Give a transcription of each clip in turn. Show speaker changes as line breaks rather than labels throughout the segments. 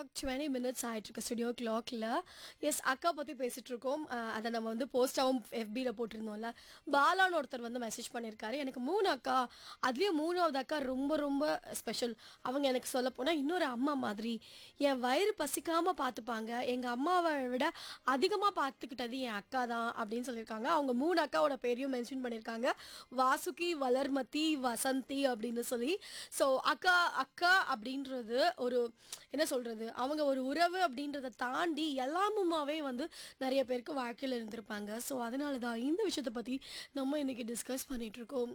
Clock twenty minutes ஆயிட்டு இருக்கு studio கிளாக்ல எஸ் அக்கா பத்தி பேசிட்டு இருக்கோம் அஹ், அதை நம்ம வந்து போஸ்டாவும் எஃபியில் போட்டிருந்தோம்ல பாலான்னு ஒருத்தர் வந்து மெசேஜ் பண்ணியிருக்காரு எனக்கு மூணு அக்கா அதுலயும் மூணாவது அக்கா ரொம்ப ரொம்ப ஸ்பெஷல் அவங்க எனக்கு சொல்ல போனா இன்னொரு அம்மா மாதிரி என் வயிறு பசிக்காம பார்த்துப்பாங்க எங்க அம்மாவை விட அதிகமா பார்த்துக்கிட்டது என் அக்கா தான் அப்படின்னு சொல்லியிருக்காங்க அவங்க மூணு அக்காவோட பேரையும் மென்ஷன் பண்ணியிருக்காங்க வாசுகி வளர்மதி வசந்தி அப்படின்னு சொல்லி ஸோ அக்கா அக்கா அப்படின்றது ஒரு என்ன சொல்றது அவங்க ஒரு உறவு அப்படின்றத தாண்டி எல்லாமுமாவே வந்து நிறைய பேருக்கு வாழ்க்கையில் இருந்திருப்பாங்க ஸோ அதனால தான் இந்த விஷயத்தை பற்றி நம்ம இன்னைக்கு டிஸ்கஸ் பண்ணிட்டு இருக்கோம்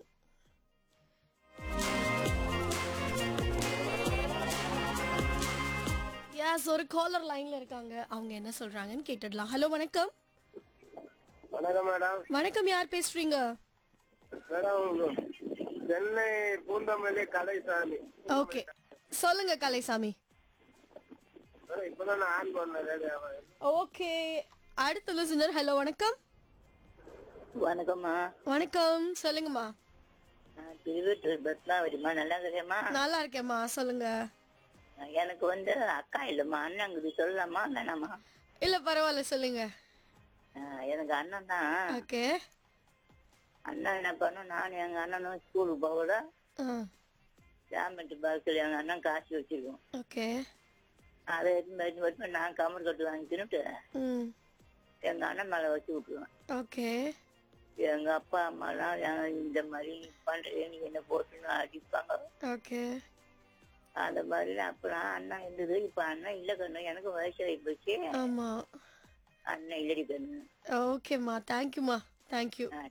எஸ் ஒரு காலர் லைன்ல இருக்காங்க அவங்க என்ன சொல்றாங்கன்னு கேட்டுடலாம் ஹலோ வணக்கம்
வணக்கம் மேடம்
வணக்கம் யார் பேசுறீங்க
மேடம் சென்னை பூந்தமல்லி கலைசாமி
ஓகே சொல்லுங்க கலைசாமி
மேடம் இப்பதான் நான் ஆன் பண்ணேன் ரேடியோ
ஓகே அடுத்த லிசனர் ஹலோ வணக்கம்
வணக்கம்மா
வணக்கம் சொல்லுங்கம்மா
நான் திருவட்டூர் பத்மாவதிம்மா நல்லா இருக்கிறேம்மா
நல்லா இருக்கேம்மா சொல்லுங்க
எனக்கு வந்து அக்கா இல்லைம்மா அண்ணங்குது சொல்லலாமா வேணாமா
இல்ல பரவாயில்ல சொல்லுங்க
ஆஹ் எனக்கு அண்ணன் தான்
ஓகே
அண்ணன் என்ன பண்ணும் நான் எங்க அண்ணனும் ஸ்கூலுக்கு போகல ஜாமெண்ட்ரி பாக்ஸில் எங்க அண்ணன் காசு வச்சிருக்கோம்
ஓகே
அதை எடுத்து எடுத்து வச்சு நான் கமர் கட்டு வாங்கி தின்னுட்டு
ம்
எங்க அண்ணன் மேல வச்சு விட்டுருவேன்
ஓகே
எங்க அப்பா அம்மாலாம் என் இந்த மாதிரி பண்றேன் நீ என்ன போட்டுன்னு அடிப்பாங்க
ஓகே
அந்த மாதிரி அப்புறம் அண்ணன் இருந்தது இப்ப அண்ணன் இல்ல கண்ணு எனக்கு வயசாகி போச்சு
ஆமா
அண்ணன் இல்லடி கண்ணு
ஓகேம்மா தேங்க்யூம்மா தேங்க்யூ
ஆ.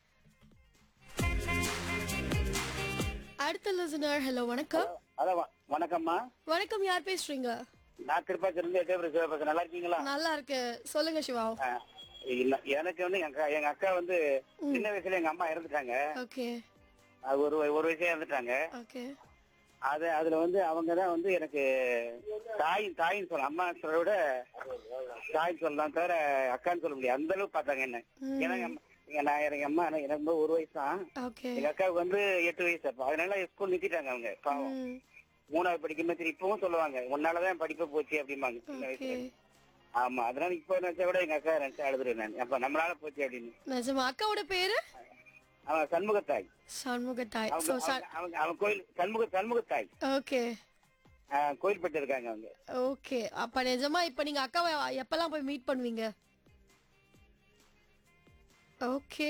அடுத்த லிசனர் ஹலோ வணக்கம்
அதான் வ- வணக்கம்மா
வணக்கம் யார் பேசுறீங்க
நான் திருப்பாச்சி இருந்து எட்டயபுரம் சிவபாசன் நல்லா இருக்கீங்களா
நல்லா இருக்கு சொல்லுங்க சிவா
ஆ, இல்ல எனக்கு வந்து எங்க அக்கா எங்க அக்கா வந்து சின்ன வயசுல எங்க அம்மா இறந்துட்டாங்க
ஓகே
அது ஒரு வய- ஒரு வயசுல இறந்துட்டாங்க
ஓகே
அது அதுல வந்து அவங்க தான் வந்து எனக்கு தாயின் தாயின்னு சொல்ல அம்மா சொல்ல விட தாயின் சொல்லலாம் தவிர அக்கான்னு சொல்ல முடியாது அந்த அளவுக்கு பார்த்தாங்க என்ன
ம்.
ஏன்னா எங்க அம்மா- எங்க நான் எனக்கு அம்மா எனக்கு ரொம்ப ஒரு வயசு தான்
ஓகே
எங்க அக்காவுக்கு வந்து எட்டு வயசு அப்ப அதனால ஸ்கூல் நிறுத்திட்டாங்க அவங்க பாவம்
ம்
மூணாவது படிக்கும் சரி இப்பவும் சொல்லுவாங்க உன்னாலதான் படிப்பு போச்சு அப்படிம்பாங்க சின்ன
ஓகே
வயசுல ஆமா அதனால இப்ப நினைச்சா கூட எங்க அக்கா நினைச்சா அழுதுறேன் நான் அப்ப நம்மளால போச்சு அப்படின்னு
நிஜமா அக்காவோட பேரு
அவன் சண்முகத்தாய்
சண்முகத்தாய்
அவங்க
ஸோ
அவங்க- அவங்க அவங்க கோயில் சண்முக சண்முகத்தாய்
ஓகே
ஆஹ், கோயில்பட்டு இருக்காங்க அவங்க
ஓகே அப்ப நிஜமா இப்ப நீங்க அக்காவை எப்பெல்லாம் போய் மீட் பண்ணுவீங்க ஓகே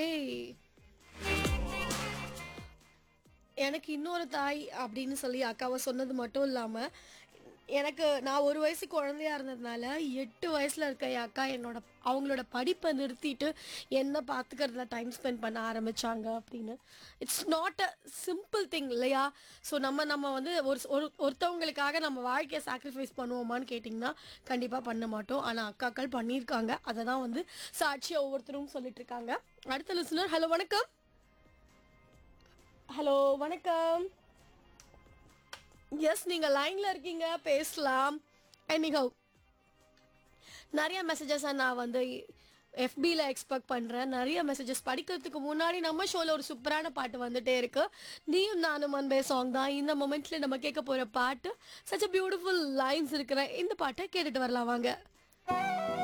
எனக்கு இன்னொரு தாய் அப்படின்னு சொல்லி அக்காவை சொன்னது மட்டும் இல்லாம எனக்கு நான் ஒரு வயசு குழந்தையா இருந்ததுனால எட்டு வயசுல இருக்க என் அக்கா என்னோட அவங்களோட படிப்பை நிறுத்திட்டு என்ன பார்த்துக்கிறதுல டைம் ஸ்பெண்ட் பண்ண ஆரம்பிச்சாங்க அப்படின்னு it's not a simple thing இல்லையா ஸோ நம்ம நம்ம வந்து ஒரு ஒரு ஒருத்தவங்களுக்காக நம்ம வாழ்க்கையை சாக்ரிஃபைஸ் பண்ணுவோமான்னு கேட்டிங்கன்னா கண்டிப்பாக பண்ண மாட்டோம் ஆனால் அக்காக்கள் பண்ணியிருக்காங்க அதை தான் வந்து சாட்சியாக ஒவ்வொருத்தரும் சொல்லிட்டு இருக்காங்க அடுத்த லிசனர் ஹலோ வணக்கம் ஹலோ வணக்கம் எஸ் நீங்க லைன்ல இருக்கீங்க பேசலாம் எனிஹவ் நிறைய மெசேஜஸ் நான் வந்து எஃபியில் எக்ஸ்பெக்ட் பண்ணுறேன் நிறைய மெசேஜஸ் படிக்கிறதுக்கு முன்னாடி நம்ம ஷோவில் ஒரு சூப்பரான பாட்டு வந்துட்டே இருக்கு நீயும் நானும் அன்பே சாங் தான் இந்த மொமெண்ட்ல நம்ம கேட்க போகிற பாட்டு சச் அ பியூட்டிஃபுல் லைன்ஸ் இருக்கிற இந்த பாட்டை கேட்டுட்டு வரலாம் வாங்க